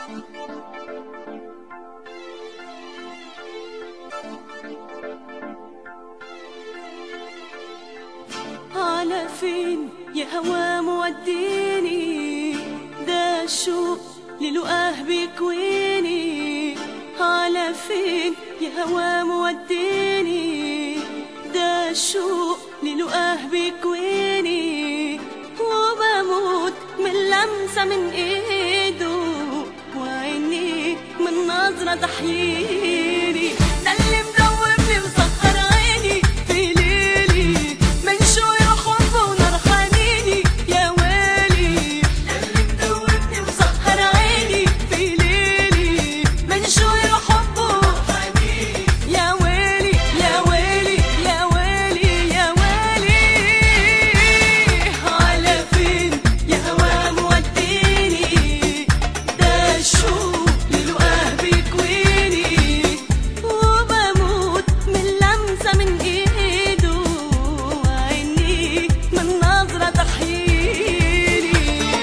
على فين يا هوا موديني ده الشوق للقاه بيكويني على فين يا هوا موديني ده الشوق للقاه بيكويني وبموت من لمسة من ايده وعيني من نظرة تحييني ده اللي مدوبني مسهر عيني في ليلي من شوي حبه ونار حنيني يا ويلي ده اللي مدوبني مسهر عيني في ليلي من شوي حبه يا ويلي يا ويلي يا ويلي يا ويلي على فين يا هوا موديني ده الشوق للقاه بيكويني وبموت من لمسة من ايده وعيني من نظرة تحييني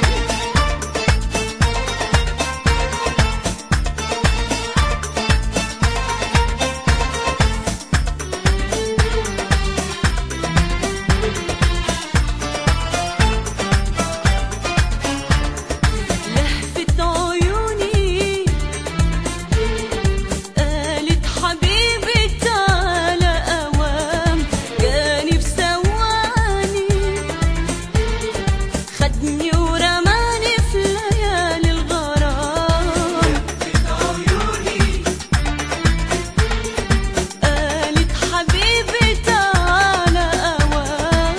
لهفة عيوني قالت حبيبي تعالى أوام جاني في ثواني خدني ورماني في ليالي الغرام قالت حبيبي تعالى أوام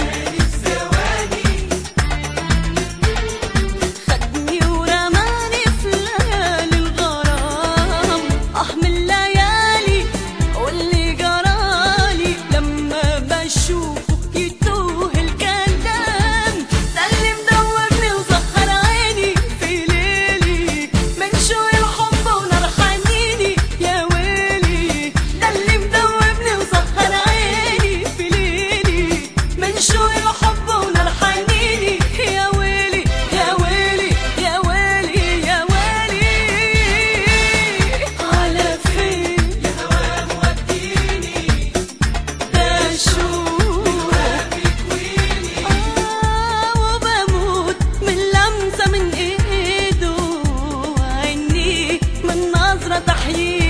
خدني ورماني في ليالي الغرام اه من الليالي واللي جرالي لما بشوفه يتوه الكلام ده اللي مدوبني وسهر عيني في ليلي من شوي الحب ونار حنيني يا ويلي ده اللي مدوبني وسهر عيني في ليلي من شوي الحب ونار حنيني يا ويلي يا ويلي يا ويلي يا ويلي على فين يا هوا موديني ده الشوق آه وبموت من لمسة من ايده وعيني من نظرة تحييني